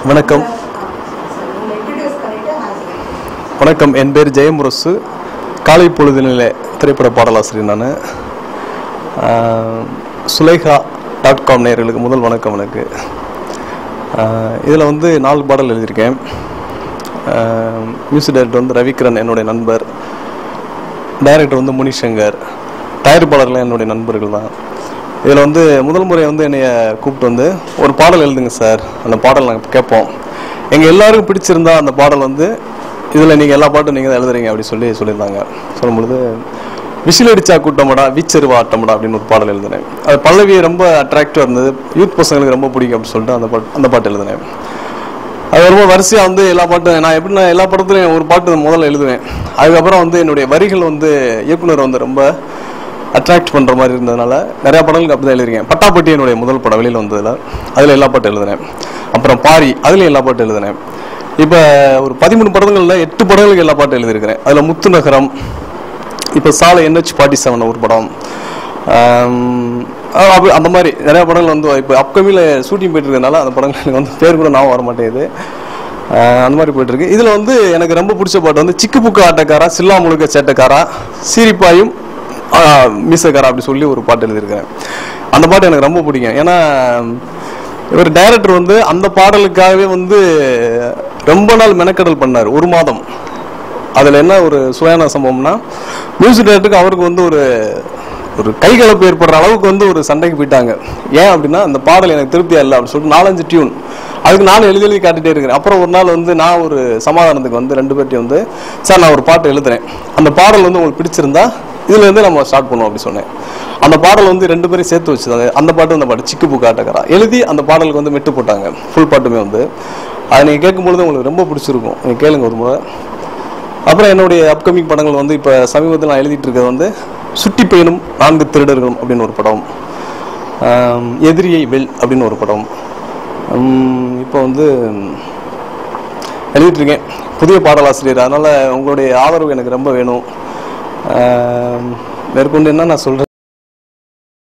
வணக்கம் வணக்கம் என் பேர் ஜெயமுரசு காலை பொழுதுநிலை திரைப்பட பாடலாசிரியர் நான் சுலைஹா டாட் காம் நேயர்களுக்கு முதல் வணக்கம் எனக்கு இதில் வந்து நாலு பாடல் எழுதியிருக்கேன் மியூசிக் டைரக்டர் வந்து ரவிக்கிரண் என்னுடைய நண்பர் டைரக்டர் வந்து முனிசங்கர் தயாரிப்பாளர்கள் என்னுடைய நண்பர்கள் தான் இதில் வந்து முதல் முறை வந்து என்னைய கூப்பிட்டு வந்து ஒரு பாடல் எழுதுங்க சார் அந்த பாடல் நாங்கள் கேட்போம் எங்கள் எல்லாருக்கும் பிடிச்சிருந்தா அந்த பாடல் வந்து இதில் நீங்கள் எல்லா பாட்டும் நீங்கள் தான் எழுதுறீங்க அப்படி சொல்லி சொல்லியிருந்தாங்க சொல்லும் பொழுது விசில் அடிச்சா கூட்டமடா வீச்செருவா ஆட்டமடா அப்படின்னு ஒரு பாடல் எழுதினேன் அது பல்லவி ரொம்ப அட்ராக்டிவாக இருந்தது யூத் பசங்களுக்கு ரொம்ப பிடிக்கும் அப்படின்னு சொல்லிட்டு அந்த பாட்டு அந்த பாட்டு எழுதினேன் அது ரொம்ப வரிசையாக வந்து எல்லா பாட்டும் நான் எப்படி நான் எல்லா படத்துலையும் ஒரு பாட்டு முதல்ல எழுதுவேன் அதுக்கப்புறம் வந்து என்னுடைய வரிகள் வந்து இயக்குனர் வந்து ரொம்ப அட்ராக்ட் பண்ணுற மாதிரி இருந்ததுனால நிறையா படங்களுக்கு அப்படி தான் எழுதிருக்கேன் பட்டாப்பட்டி என்னுடைய முதல் படம் வெளியில் வந்ததில் அதில் எல்லா பாட்டு எழுதினேன் அப்புறம் பாரி அதுலேயும் எல்லா பாட்டு எழுதினேன் இப்போ ஒரு பதிமூணு படங்களில் எட்டு படங்களுக்கு எல்லா பாட்டு எழுதியிருக்கிறேன் அதில் முத்து நகரம் இப்போ சாலை என்ஹெச் ஃபார்ட்டி செவன் ஒரு படம் ஆம், அஹ் அப்படி அந்த மாதிரி நிறைய படங்கள் வந்து இப்போ அப்கமிங்கில் ஷூட்டிங் போயிட்டு இருக்கனால அந்த படங்கள் எனக்கு வந்து பேர் கூட நான் வர மாட்டேங்குது ஆஹ் அந்த மாதிரி போயிட்டு இருக்கு இதில் வந்து எனக்கு ரொம்ப பிடிச்ச பாட்டு வந்து சிக்கு புக்கு ஆட்டக்காரா சில்லா முழுக்க சேட்டக்காரா சீரிப்பாயும் ஆஹ் மீசக்காரா அப்படி சொல்லி ஒரு பாட்டு எழுதியிருக்கிறேன் அந்த பாட்டு எனக்கு ரொம்ப பிடிக்கும் ஏன்னா இவர் டைரக்டர் வந்து அந்த பாடலுக்காகவே வந்து ரொம்ப நாள் மெனக்கடல் பண்ணார் ஒரு மாதம் அதில் என்ன ஒரு சுயான சம்பவம்னா மியூசிக் டைரக்டருக்கு அவருக்கு வந்து ஒரு ஒரு கைகலப்பு ஏற்படுற அளவுக்கு வந்து ஒரு சண்டைக்கு போயிட்டாங்க ஏன் அப்படின்னா அந்த பாடல் எனக்கு திருப்தியா இல்லை அப்படின்னு சொல்லிட்டு நாலஞ்சு டியூன் அதுக்கு நானும் எழுதி எழுதி காட்டிட்டே இருக்கிறேன் அப்புறம் ஒரு நாள் வந்து நான் ஒரு சமாதானத்துக்கு வந்து ரெண்டு பேர்ட்டையும் வந்து சார் நான் ஒரு பாட்டு எழுதுறேன் அந்த பாடல் வந்து உங்களுக்கு பிடிச்சிருந்தா இதுல இருந்து நம்ம ஸ்டார்ட் பண்ணுவோம் அப்படி சொன்னேன் அந்த பாடல் வந்து ரெண்டு பேரும் சேர்த்து வச்சுதாங்க அந்த பாட்டு அந்த பாட்டு சிக்கு பூ ஆட்டக்காரா எழுதி அந்த பாடலுக்கு வந்து மெட்டு போட்டாங்க ஃபுல் பாட்டுமே வந்து அதை நீங்கள் கேட்கும்பொழுது உங்களுக்கு ரொம்ப பிடிச்சிருக்கும் நீங்கள் கேளுங்க ஒரு முறை அப்புறம் என்னுடைய அப்கமிங் படங்கள் வந்து இப்போ சமீபத்தில் நான் எழுதிட்டு இருக்கிறது வந்து சுட்டி பையனும் நான்கு திருடர்களும் அப்படின்னு ஒரு படம் ஆம், எதிரியை வெல் அப்படின்னு ஒரு படம் உம், இப்போ வந்து எழுதிட்டு இருக்கேன் புதிய பாடலாசிரியர் அதனால் உங்களுடைய ஆதரவு எனக்கு ரொம்ப வேணும் ஆம், மேற்கொண்டு என்ன நான் சொல்கிறேன்